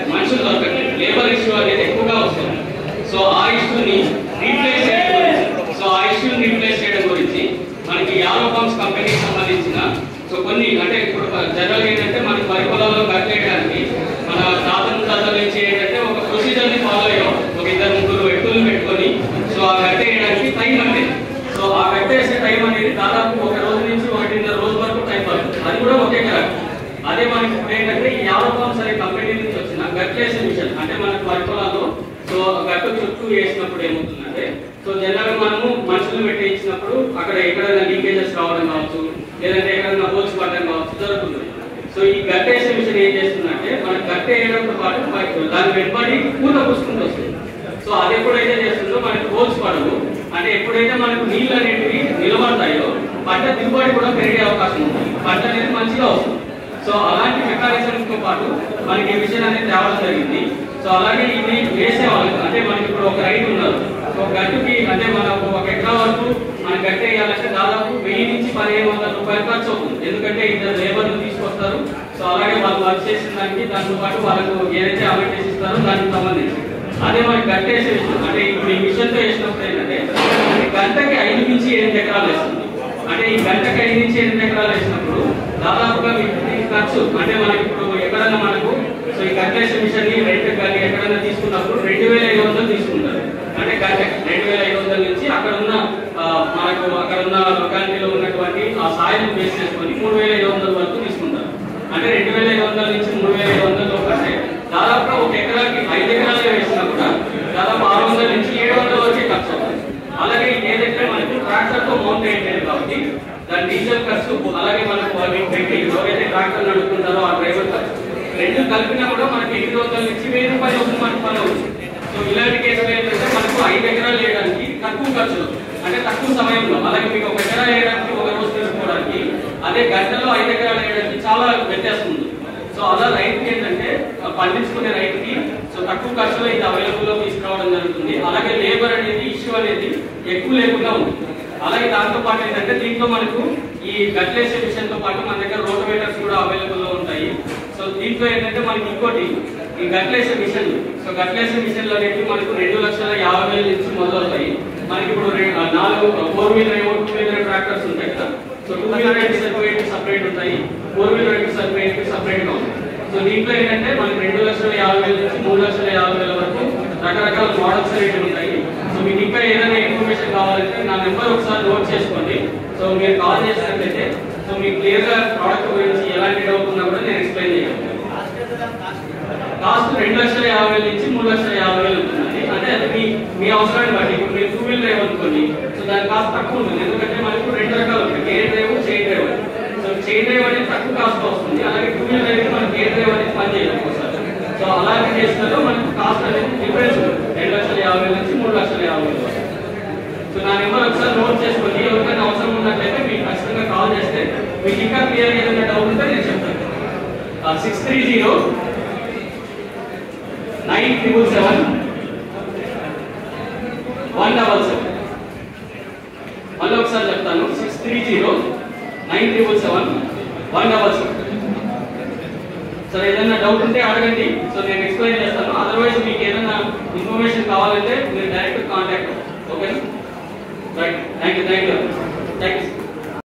మనుషులు దొరకట్లేదు labour issue అనేది ఎక్కువగా వస్తుంది సో ఆ ఇష్యూని రీప్లేస్ చేయడం గురించి సో ఆ ఇష్యూని రీప్లేస్ చేయడం గురించి మనకి యారో ఫార్మ్స్ కంపెనీకి సంబంధించిన సో కొన్ని అంటే ఇప్పుడు జనరల్ ఏంటంటే మనకి వరి పొలాల్లో కట్టేయడానికి మన తాతల తాతల నుంచి ఏంటంటే ఒక ప్రొసీజర్ ని ఫాలో అయ్యాం ఒక ఇద్దరు ముగ్గురు వ్యక్తులను పెట్టుకొని సో ఆ కట్టేయడానికి టైం అంటే సో ఆ కట్టేసే టైం అనేది దాదాపు ఒక రోజు నుంచి ఒకటిన్నర రోజు వరకు టైం పడుతుంది అది కూడా ఒకే కరెక్ట్ అదే మనకి ఇప్పుడు ఏంటంటే ఈ యారో ఫార్మ్స్ అనే కంపెనీ నుంచి వచ్చిన గట్లేసే మిషన్ అంటే మనకి వరి పొలాల్లో సో గట్టు చుట్టూ వేసినప్పుడు ఏమవుతుందంటే సో జనరల్ మనము మనుషులు పెట్టి ఇచ్చినప్పుడు అక్కడ ఎక్కడైనా లీకేజెస్ రావడం కావచ్చు లేదంటే ఎక్కడైనా హోల్స్ పడడం కావచ్చు జరుగుతుంది సో ఈ గట్టేసే మిషన్ ఏం చేస్తుందంటే మనకి గట్టేయడంతో పాటు పై- దాని వెంబడి పూత పూసుకుంటూ వస్తుంది సో అది ఎప్పుడైతే చేస్తుందో మనకి హోల్స్ పడవు అంటే ఎప్పుడైతే మనకు నీళ్ళు అనేటివి నిలబడతాయో పంట దిగుబడి కూడా పెరిగే అవకాశం ఉంది పంట అనేది మంచిగా వస్తుంది సో అలాంటి మెకానిజం తో పాటు మనకి ఈ విషయం అనేది తేవడం జరిగింది సో అలాగే ఇది వేసే వాళ్ళకి అంటే మనకి ఇప్పుడు ఒక రైతు ఉన్నారు ఒక గట్టుకి అంటే మనకు ఒక ఎకరా వరకు మన గట్టి వేయాలంటే దాదాపు వెయ్యి నుంచి పదిహేను వందల రూపాయలు ఖర్చు అవుతుంది ఎందుకంటే ఇద్దరు లేబర్లు తీసుకొస్తారు సో అలాగే వాళ్ళు వర్క్ చేసిన దానికి దాంతో పాటు వాళ్ళకు ఏదైతే అలర్ట్ చేసి ఇస్తారో దానికి సంబంధించి అదే మనకి గట్టేసే విషయం అంటే ఇప్పుడు ఈ మిషన్తో వేసినప్పుడు ఏంటంటే ఈ గంటకి ఐదు నుంచి ఎనిమిది ఎకరాలు వేస్తుంది అంటే ఈ గంటకి ఐదు నుంచి ఎనిమిది ఎకరాలు వేసినప్పుడు దాదాపుగా మీకు దీని ఖర్చు అంటే మనకి ఇప్పుడు ఎక్కడైనా మనకు సో ఈ గట్టేసే మిషన్ ని రెంట్ కానీ ఎక్కడైనా తీసుకున్నప్పుడు రెండు వేల ఐదు వందలు తీసుకుంటారు అంటే గంట రెండు వేల ఐదు వందల నుంచి అక్కడ ఉన్న ఆ, మనకు అక్కడ ఉన్న లొకాలిటీలో ఉన్నటువంటి ఆ సాయిల్ బేస్ చేసుకొని మూడు వేల ఐదు వందల వరకు తీసుకుంటారు అంటే రెండు వేల ఐదు వందల నుంచి మూడు వేల ఐదు వందల అంటే దాదాపుగా ఒక ఎకరాకి ఐదు ఎకరాలు వేసినా కూడా దాదాపు ఆరు వందల నుంచి ఏడు వందల వరకే ఖర్చు అవుతుంది అలాగే ఏదైతే మనకు ట్రాక్టర్ తో మౌంట్ అయ్యేది కాబట్టి దాని డీజిల్ ఖర్చు అలాగే మనకు వాళ్ళకి పెట్టి ఎవరైతే ట్రాక్టర్ నడుపుకుంటారో ఆ డ్రైవర్ ఖర్చు రెండు కలిపినా కూడా మనకి ఎనిమిది వందల నుంచి వెయ్యి రూపాయలు ఒక మనకు పని అవుతుంది సో ఇలాంటి కేసులు ఏంటంటే మనకు ఐదు ఎకరాలు వేయడానికి తక్కువ ఖర్చులు అంటే తక్కువ సమయంలో అలాగే మీకు ఒక ఎకరా వేయడానికి ఒక రోజు తీసుకోవడానికి అదే గంటలో ఐదు ఎకరాలు వేయడానికి చాలా వ్యత్యాసం ఉంది సో అలా రైతుకి ఏంటంటే ఆ, పండించుకునే రైతుకి సో తక్కువ ఖర్చులో ఇది అవైలబుల్ లో తీసుకురావడం జరుగుతుంది అలాగే లేబర్ అనేది ఇష్యూ అనేది ఎక్కువ లేకుండా ఉంది అలాగే దాంతో పాటు ఏంటంటే దీంట్లో మనకు ఈ గట్లేసే విషయంతో పాటు మన దగ్గర రోటోవేటర్స్ కూడా అవైలబుల్ లో ఉంటాయి సో దీంట్లో ఏంటంటే మనకి ఇంకోటి ఈ గట్లేసే మిషన్ సో గట్లేసే మిషన్లు అనేవి మనకు రెండు లక్షల యాభై వేల నుంచి మొదలవుతాయి మనకి ఇప్పుడు రె- ఆ, నాలుగు ఫోర్ వీలర్ ఏమో టూ వీలర్ ట్రాక్టర్స్ ఉంటాయి కదా సో టూ వీలర్ అయితే సపరేట్ సపరేట్ ఉంటాయి ఫోర్ వీలర్ అయితే సపరేట్ సపరేట్ గా ఉంటాయి సో దీంట్లో ఏంటంటే మనకి రెండు లక్షల యాభై వేల నుంచి మూడు లక్షల యాభై వేల వరకు రకరకాల మోడల్స్ రేట్లు ఉంటాయి సో మీకు ఇంకా ఏదైనా ఇన్ఫర్మేషన్ కావాలంటే నా నెంబర్ ఒకసారి నోట్ చేసుకోండి సో మీరు కాల్ చేసినట్లయితే సో మీకు క్లియర్ గా ప్రోడక్ట్ గురించి ఎలాంటి డౌట్ ఉన్నా కూడా నేను ఎక్స్ప్లెయిన్ చేయగలను కాస్ట్ రెండు లక్షల యాభై వేల నుంచి మూడు లక్షల యాభై వేలు ఉంటుందండి అంటే అది మీ మీ అవసరాన్ని బట్టి ఇప్పుడు మీరు టూ వీలర్ డ్రైవ్ అనుకోండి సో దాని కాస్ట్ తక్కువ ఉంటుంది ఎందుకంటే మనకు రెండు రకాలు ఉంటాయి gear drive chain drive so chain drive అనేది తక్కువ కాస్ట్ వస్తుంది అలాగే టూ వీలర్ డ్రైవ్ మనకి గేర్ డ్రైవ్ అనేది పని చేయదు ఒకసారి సో అలాంటి కేసులలో మనకు కాస్ట్ అనేది డిఫరెన్స్ ఉంటుంది రెండు లక్షల యాభై వేల నుంచి మూడు లక్షల యాభై వేలు వరకు. సో నా నెంబర్ ఒకసారి నోట్ చేసుకోండి ఎవరికైనా అవసరం ఉన్నట్లయితే మీకు ఖచ్చితంగా కాల్ చేస్తే మీకు ఇంకా క్లియర్ ఏదైనా డౌట్ ఉంటే నేను చెప్తాను six three zero nine triple seven one double seven మళ్ళీ ఒకసారి చెప్తాను six three zero nine triple seven one double seven సరే ఏదైనా డౌట్ ఉంటే అడగండి సో నేను ఎక్స్ప్లెయిన్ చేస్తాను అదర్వైజ్ మీకు ఏదైనా ఇన్ఫర్మేషన్ కావాలంటే మీరు డైరెక్ట్ కాంటాక్ట్ ఓకేనా right thank you thank you thank you